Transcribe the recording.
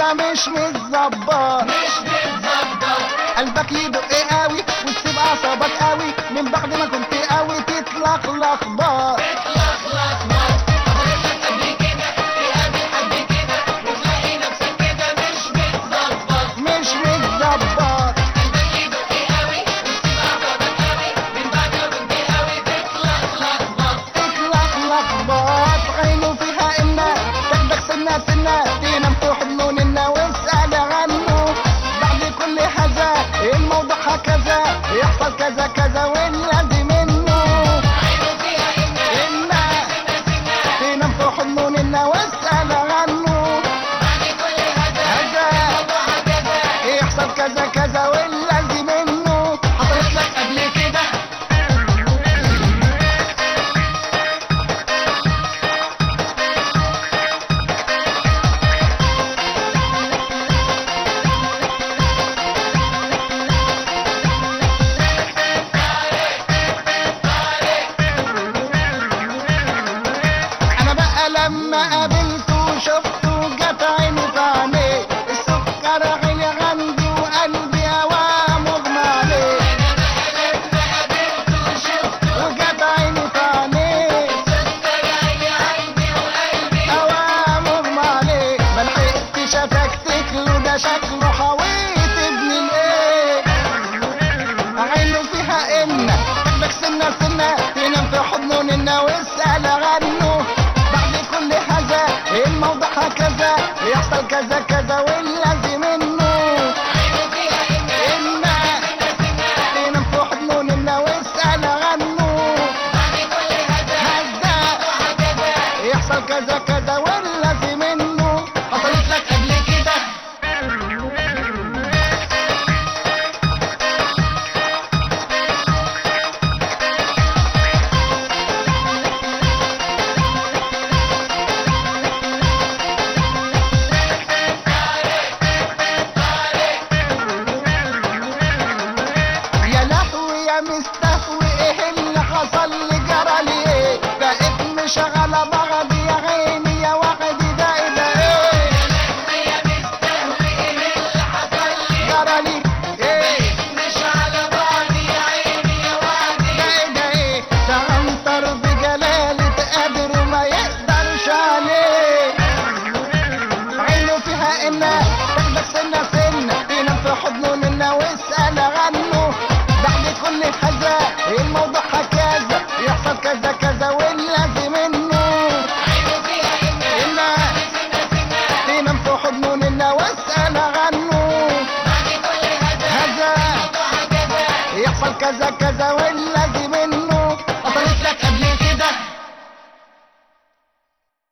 كده مش متظبط مش متظبط قلبك يدق قوي وتسيب اعصابك قوي من بعد ما كنت قوي تطلق لخبط تتلخلخ بط حضرتك قبل كده تقابل حد كده وتلاقي نفسك كده مش متظبط مش متظبط قلبك يدق قوي وتسيب اعصابك قوي من بعد ما كنت قوي تتلخلخ بط تطلق لخبط عينه فيها إنا تاخدك سنة سنة تنام في حضنه ننا واسأل عنه بعد كل هذا الموضوع هكذا يحصل كذا كذا والذي منه عينه فيها إنا إنا سنة سنة تنام في حضنه ننا واسأل عنه بعد كل هذا هذا الموضوع هكذا يحصل كذا كذا والذي منه حصلت لك قبل كده انا بقى لما قابلته شفته جت عيني في عينيه السكر غلي عندي وقلبي هوا مغمى عليه لما قابلته شفته وجت عيني في عينيه سكر عيني عندي وقلبي هوا مغمى عليه ما لحقتش اتكتك له ده شكله حويت ابن الايه عينه فيها إن تاخدك سنة سنة تنام في حضنه ننا واسأل عنه بعد كل هذا الموضوع هكذا يحصل كذا كذا والذي منه عينه فيها إنا إن تنام في حضنه ننا واسأل عنه بعد كل هذا هذا هكذا يحصل كذا كذا والذي منه حصلت لك قبل كده يا لهوي يا مستهوي ايه اللي حصل لي جرى لي ايه بقيت مشغله بعض يا عيني يا وعدي ده ايه ده ايه يا مستهوي إيه اللي حصل لي جرى لي ايه مش على بعضي يا عيني يا وعدي ده ايه ده ايه ده عنتر بجلالة قادر وما يقدرش عليه عينه فيها إنا تاخدك سنة سنة تنام في حضنه ننا واسأل عنه بعد كل هذا الموضوع هكذا يحصل كذا كذا والذي منه عينه فيها إنا إنا سنة سنة تنام في حضنه ننا واسأل عنه بعد كل هذا هذا الموضوع هكذا يحصل كذا كذا والذي